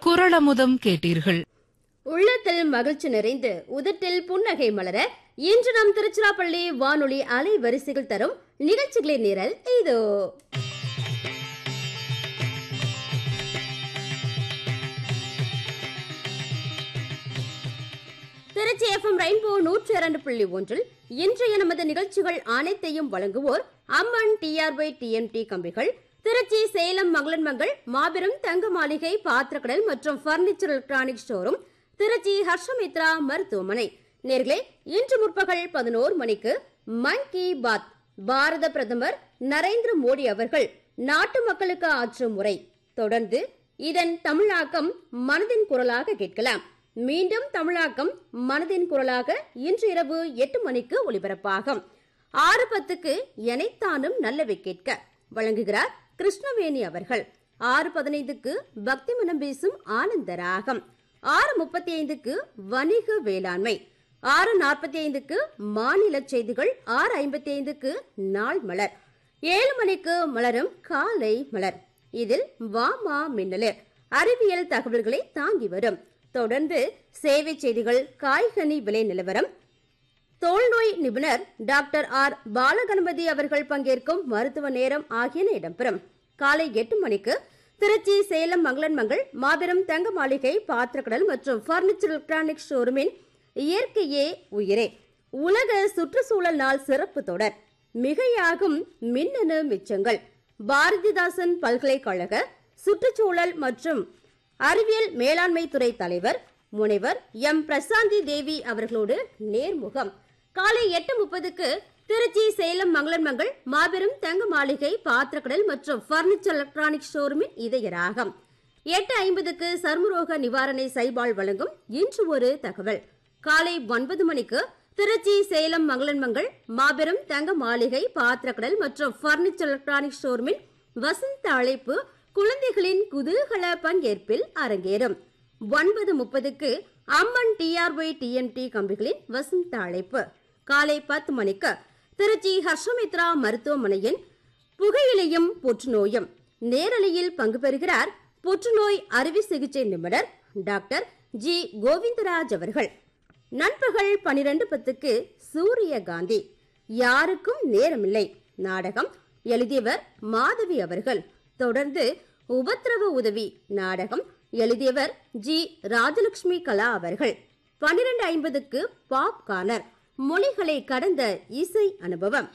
குரளமுதம் கேட்டீர்கள் உள்ளத்தில் மகிழ்ச்சி நிறைந்து உதட்டில் புன்னகை மலர இன்று நம் திருச்சிராப்பள்ளி வானொலி அலை வரிசைகள் தரும் நிகழ்ச்சிகளின் நிரல் இதோ திருச்சி எஃப்எம் ரெயின்போ நூற்றி இரண்டு புள்ளி ஒன்றில் இன்றைய நமது நிகழ்ச்சிகள் அனைத்தையும் வழங்குவோர் அம்மன் டிஆர்ஒய் டிஎம்டி கம்பிகள் திருச்சி சேலம் மங்களன்மங்கள் மாபெரும் தங்க மாளிகை பாத்திரக்கடல் மற்றும் furniture electronic showroom Trichy Harshamitra மருத்துவமனை நேர்களே இன்று முற்பகல் பதினோரு மணிக்கு மன் கி பாத் பாரத பிரதமர் நரேந்திர மோடி அவர்கள் நாட்டு மக்களுக்கு ஆற்றும் உரை தொடர்ந்து இதன் தமிழாக்கம் மனதின் குரலாக கேட்கலாம் மீண்டும் தமிழாக்கம் மனதின் குரலாக இன்று இரவு எட்டு மணிக்கு ஒலிபரப்பாகும் ஆறு பத்துக்கு எனைத்தானும் நல்லவை கேட்க வழங்குகிறார் கிருஷ்ணவேணி அவர்கள் ஆறு பதினைந்துக்கு பக்தி மனம் பேசும் ஆனந்த ராகம் ஆறு முப்பத்தி ஐந்துக்கு வணிக வேளாண்மை ஆறு நாற்பத்தி ஐந்துக்கு மாநில செய்திகள் ஆறு ஐம்பத்தி ஐந்துக்கு நாள் மலர் ஏழு மணிக்கு மலரும் காலை மலர் இதில் வாமா மின்னலர் அறிவியல் தகவல்களை தாங்கி வரும் தொடர்ந்து சேவை செய்திகள் காய்கனி விலை நிலவரம் தோல்நோய் நிபுணர் டாக்டர் ஆர் பாலகணபதி அவர்கள் பங்கேற்கும் மருத்துவ நேரம் ஆகியன இடம்பெறும் காலை எட்டு மணிக்கு திருச்சி சேலம் மங்களன்மங்கள் மாபெரும் தங்க மாளிகை பாத்திரக்கடல் மற்றும் பர்னிச்சர் எலக்ட்ரானிக் ஷோரூமின் இயற்கையே உயிரே உலக சுற்றுச்சூழல் நாள் சிறப்பு தொடர் மிகையாகும் மின்னணு மிச்சங்கள் பாரதிதாசன் பல்கலைக்கழக சுற்றுச்சூழல் மற்றும் அறிவியல் மேலாண்மை துறை தலைவர் முனைவர் எம் பிரசாந்தி தேவி அவர்களோடு நேர்முகம் காலை எட்டு முப்பதுக்கு திருச்சி சேலம் மங்களன்மங்கள் மாபெரும் தங்க மாளிகை பாத்திரக்கடல் மற்றும் பர்னிச்சர் எலக்ட்ரானிக் ஷோரூமின் இதய ராகம் எட்டு ஐம்பதுக்கு சர்மரோக நிவாரணை சைபால் வழங்கும் இன்று ஒரு தகவல் காலை ஒன்பது மணிக்கு திருச்சி சேலம் மங்களன்மங்கள் மாபெரும் தங்க மாளிகை பாத்திரக்கடல் மற்றும் பர்னிச்சர் எலக்ட்ரானிக் ஷோரூமின் வசந்த அழைப்பு குழந்தைகளின் குதூகல பங்கேற்பில் அரங்கேறும் ஒன்பது முப்பதுக்கு அம்மன் டிஆர்ஒய் டிஎன்டி கம்பிகளின் வசந்த அழைப்பு காலை பத்து மணிக்கு திருச்சி ஹர்ஷமித்ரா மருத்துவமனையின் புகையிலையும் புற்றுநோயும் நேரலையில் பங்கு பெறுகிறார் புற்றுநோய் அறுவை சிகிச்சை நிபுணர் டாக்டர் ஜி கோவிந்தராஜ் அவர்கள் நண்பகல் பனிரெண்டு பத்துக்கு சூரியகாந்தி யாருக்கும் நேரமில்லை நாடகம் எழுதியவர் மாதவி அவர்கள் தொடர்ந்து உபத்திரவ உதவி நாடகம் எழுதியவர் ஜி ராஜலட்சுமி கலா அவர்கள் பனிரெண்டு ஐம்பதுக்கு பாப் கார்னர் மொழிகளை கடந்த இசை அனுபவம்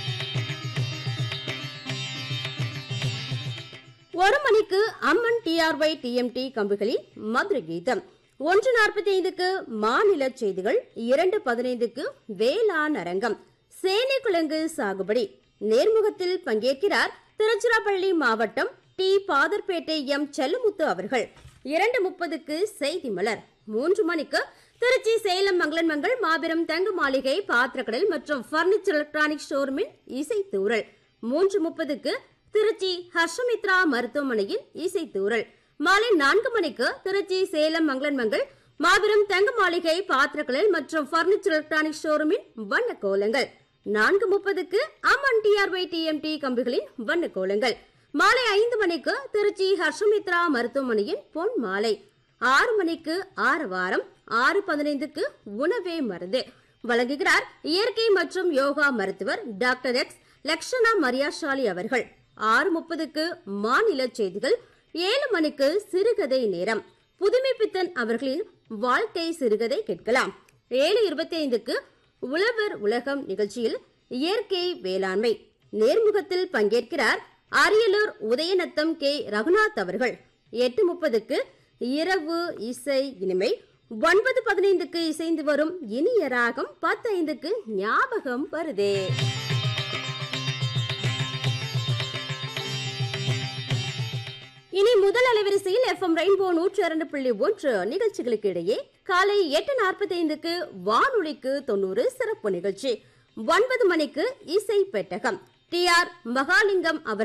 ஒரு மணிக்கு அம்மன் டிஆர்ஒய் டிஎம்டி கம்புகளில் மதுரை கீதம் ஒன்று நாற்பத்தி ஐந்துக்கு மாநில செய்திகள் இரண்டு பதினைந்துக்கு வேளாண் அரங்கம் சேனைக்குழங்கு சாகுபடி நேர்முகத்தில் பங்கேற்கிறார் திருச்சிராப்பள்ளி மாவட்டம் டி பாதர்பேட்டை எம் செல்லமுத்து அவர்கள் இரண்டு முப்பதுக்கு செய்தி மலர் மூன்று மணிக்கு திருச்சி சேலம் மங்களன்மங்கள் மாபெரும் தங்க மாளிகை பாத்திரக்கடல் மற்றும் பர்னிச்சர் எலக்ட்ரானிக் ஷோரூமின் இசைத்தூரல் மூன்று முப்பதுக்கு திருச்சி ஹர்ஷமித்ரா மருத்துவமனையின் இசைத்தூரல் மாலை நான்கு மணிக்கு திருச்சி சேலம் மங்களன்மங்கள் மாபெரும் தங்க மாளிகை பாத்திரக்கடல் மற்றும் பர்னிச்சர் எலக்ட்ரானிக் ஷோரூமின் வண்ண கோலங்கள் நான்கு முப்பதுக்கு அம்மன் டிஆர்ஒய் டிஎம்டி கம்பிகளின் வண்ண கோலங்கள் மாலை ஐந்து மணிக்கு திருச்சி ஹர்ஷமித்ரா மருத்துவமனையின் பொன் மாலை ஆறு மணிக்கு ஆறு வாரம் ஆறு பதினைந்துக்கு உணவே மருந்து வழங்குகிறார் இயற்கை மற்றும் யோகா மருத்துவர் டாக்டர் எக்ஸ் லக்ஷனா மரியாஷாலி அவர்கள் ஆறு முப்பதுக்கு மாநில செய்திகள் ஏழு மணிக்கு சிறுகதை நேரம் புதுமை பித்தன் அவர்களின் வாழ்க்கை சிறுகதை கேட்கலாம் ஏழு இருபத்தி ஐந்துக்கு உழவர் உலகம் நிகழ்ச்சியில் இயற்கை வேளாண்மை நேர்முகத்தில் பங்கேற்கிறார் அரியலூர் உதயநத்தம் கே ரகுநாத் அவர்கள் எட்டு முப்பதுக்கு இரவு இசை இனிமை ஒன்பது பதினைந்துக்கு இசைந்து வரும் இனிய ராகம் பத்து ஐந்துக்கு ஞாபகம் வருதே இனி முதல் அலைவரிசையில் எஃப்எம் ரெயின்போ நூற்றி இரண்டு புள்ளி ஒன்று நிகழ்ச்சிகளுக்கு இடையே காலை எட்டு நாற்பத்தி ஐந்துக்கு வானொலிக்கு தொண்ணூறு சிறப்பு நிகழ்ச்சி ஒன்பது மணிக்கு இசை பெட்டகம் டி ஆர் மகாலிங்கம் அவர்